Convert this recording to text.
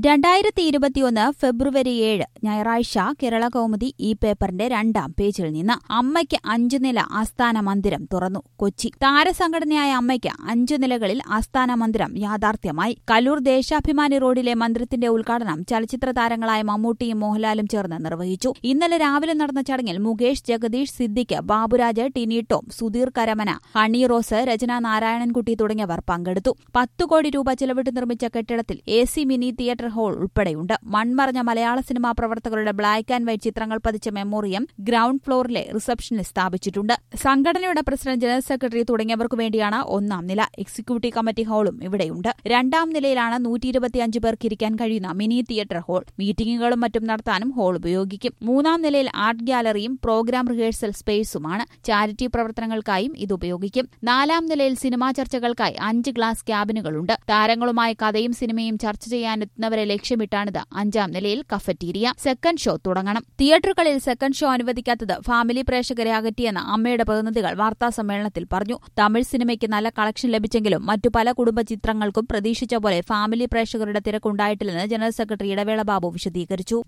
രണ്ടായിരത്തി ഇരുപത്തിയൊന്ന് ഫെബ്രുവരി ഏഴ് ഞായറാഴ്ച കേരള കൗമുദി ഈ പേപ്പറിന്റെ രണ്ടാം പേജിൽ നിന്ന് അമ്മയ്ക്ക് അഞ്ചു നില ആസ്ഥാന മന്ദിരം തുറന്നു കൊച്ചി താരസംഘടനയായ അമ്മയ്ക്ക് അഞ്ചു നിലകളിൽ ആസ്ഥാന മന്ദിരം യാഥാർത്ഥ്യമായി കലൂർ ദേശാഭിമാനി റോഡിലെ മന്ദിരത്തിന്റെ ഉദ്ഘാടനം ചലച്ചിത്ര താരങ്ങളായ മമ്മൂട്ടിയും മോഹൻലാലും ചേർന്ന് നിർവഹിച്ചു ഇന്നലെ രാവിലെ നടന്ന ചടങ്ങിൽ മുകേഷ് ജഗദീഷ് സിദ്ദിഖ് ബാബുരാജ് ടിനി ടോം സുധീർ കരമന ഹണി റോസ് രചന നാരായണൻകുട്ടി തുടങ്ങിയവർ പങ്കെടുത്തു പത്തു കോടി രൂപ ചെലവിട്ട് നിർമ്മിച്ച കെട്ടിടത്തിൽ A C mini theatre hall ഉൾപ്പെടെയുണ്ട് മൺമറഞ്ഞ മലയാള സിനിമാ പ്രവർത്തകരുടെ ബ്ലാക്ക് ആൻഡ് വൈറ്റ് ചിത്രങ്ങൾ പതിച്ച മെമ്മോറിയം ഗ്രൌണ്ട് ഫ്ലോറിലെ റിസപ്ഷനിൽ സ്ഥാപിച്ചിട്ടുണ്ട് സംഘടനയുടെ പ്രസിഡന്റ് ജനറൽ സെക്രട്ടറി തുടങ്ങിയവർക്കു വേണ്ടിയാണ് ഒന്നാം നില എക്സിക്യൂട്ടീവ് കമ്മിറ്റി ഹാളും ഇവിടെയുണ്ട് രണ്ടാം നിലയിലാണ് നൂറ്റി ഇരുപത്തിയഞ്ച് പേർക്ക് ഇരിക്കാൻ കഴിയുന്ന മിനി തിയേറ്റർ ഹാൾ മീറ്റിംഗുകളും മറ്റും നടത്താനും ഹാൾ ഉപയോഗിക്കും മൂന്നാം നിലയിൽ ആർട്ട് ഗ്യാലറിയും പ്രോഗ്രാം റിഹേഴ്സൽ സ്പേസുമാണ് ചാരിറ്റി പ്രവർത്തനങ്ങൾക്കായും ഇത് ഉപയോഗിക്കും നാലാം നിലയിൽ സിനിമാ ചർച്ചകൾക്കായി അഞ്ച് ഗ്ലാസ് ക്യാബിനുകളുണ്ട് താരങ്ങളുമായി കഥയും സിനിമയും ചർച്ച ചെയ്യാനെത്തുന്നവരെ ലക്ഷ്യമിട്ടാണിത് അഞ്ചാം നിലയിൽ കഫറ്റീരിയ സെക്കൻഡ് ഷോ തുടങ്ങണം തിയേറ്ററുകളിൽ സെക്കൻഡ് ഷോ അനുവദിക്കാത്തത് ഫാമിലി പ്രേക്ഷകരെ അകറ്റിയെന്ന് അമ്മയുടെ പ്രതിനിധികൾ വാർത്താസമ്മേളനത്തിൽ പറഞ്ഞു തമിഴ് സിനിമയ്ക്ക് നല്ല കളക്ഷൻ ലഭിച്ചെങ്കിലും മറ്റു പല കുടുംബ ചിത്രങ്ങൾക്കും പ്രതീക്ഷിച്ച പോലെ ഫാമിലി പ്രേക്ഷകരുടെ തിരക്കുണ്ടായിട്ടില്ലെന്ന് ജനറൽ സെക്രട്ടറി ഇടവേള ബാബു വിശദീകരിച്ചു